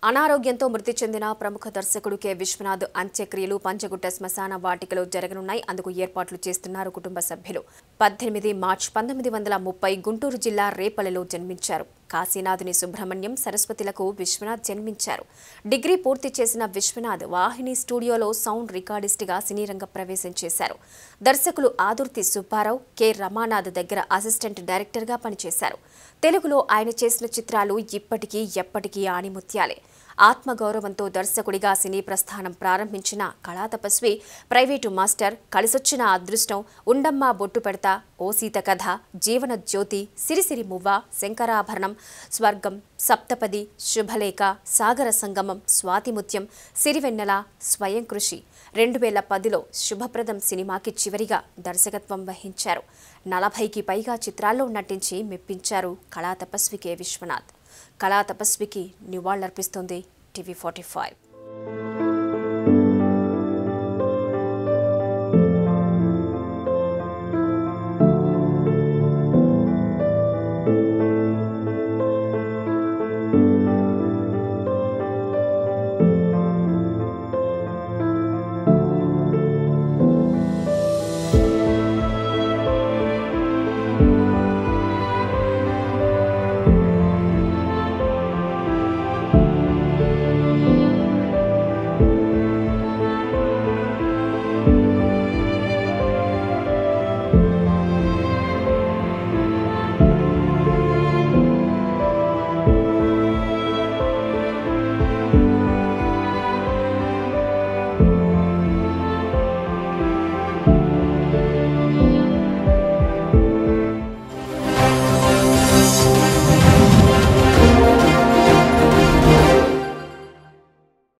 అనారోగ్యంతో మృతి చెందిన ప్రముఖ దర్శకుడు కె విశ్వనాథ్ అంత్యక్రియలు పంచగుట్ట శ్మశాన వాటికలో జరగనున్నాయి అందుకు ఏర్పాట్లు చేస్తున్నారు కుటుంబ సభ్యులు పద్దెనిమిది మార్చి పంతొమ్మిది వందల ముప్పై గుంటూరు జిల్లా రేపల్లెలో జన్మించారు కాశీనాథుని సుబ్రహ్మణ్యం సరస్వతిలకు విశ్వనాథ్ జన్మించారు డిగ్రీ పూర్తి చేసిన విశ్వనాథ్ వాహిని స్టూడియోలో సౌండ్ రికార్డిస్ట్గా సినీ రంగ ప్రవేశం చేశారు దర్శకులు ఆదుర్తి సుబ్బారావు కె రమానాథ్ దగ్గర అసిస్టెంట్ డైరెక్టర్గా పనిచేశారు తెలుగులో ఆయన చేసిన చిత్రాలు ఇప్పటికీ ఎప్పటికీ ఆణిముత్యాలే ఆత్మగౌరవంతో దర్శకుడిగా సినీ ప్రస్థానం ప్రారంభించిన కళాతపస్వి ప్రైవేటు మాస్టర్ కలిసొచ్చిన అదృష్టం ఉండమ్మ బొట్టు పెడతా ఓ సీత కథ జీవన జ్యోతి సిరిసిరి మువ్వ శంకరాభరణం స్వర్గం సప్తపది శుభలేఖ సాగర సంగమం స్వాతిముత్యం సిరివెన్నెల స్వయం కృషి రెండు వేల పదిలో శుభప్రదం సినిమాకి చివరిగా దర్శకత్వం వహించారు నలభైకి పైగా చిత్రాల్లో నటించి మెప్పించారు కళాతపస్వి కె విశ్వనాథ్ కళా తపస్వికి నివాళులర్పిస్తోంది టీవీ ఫార్టీ ఫైవ్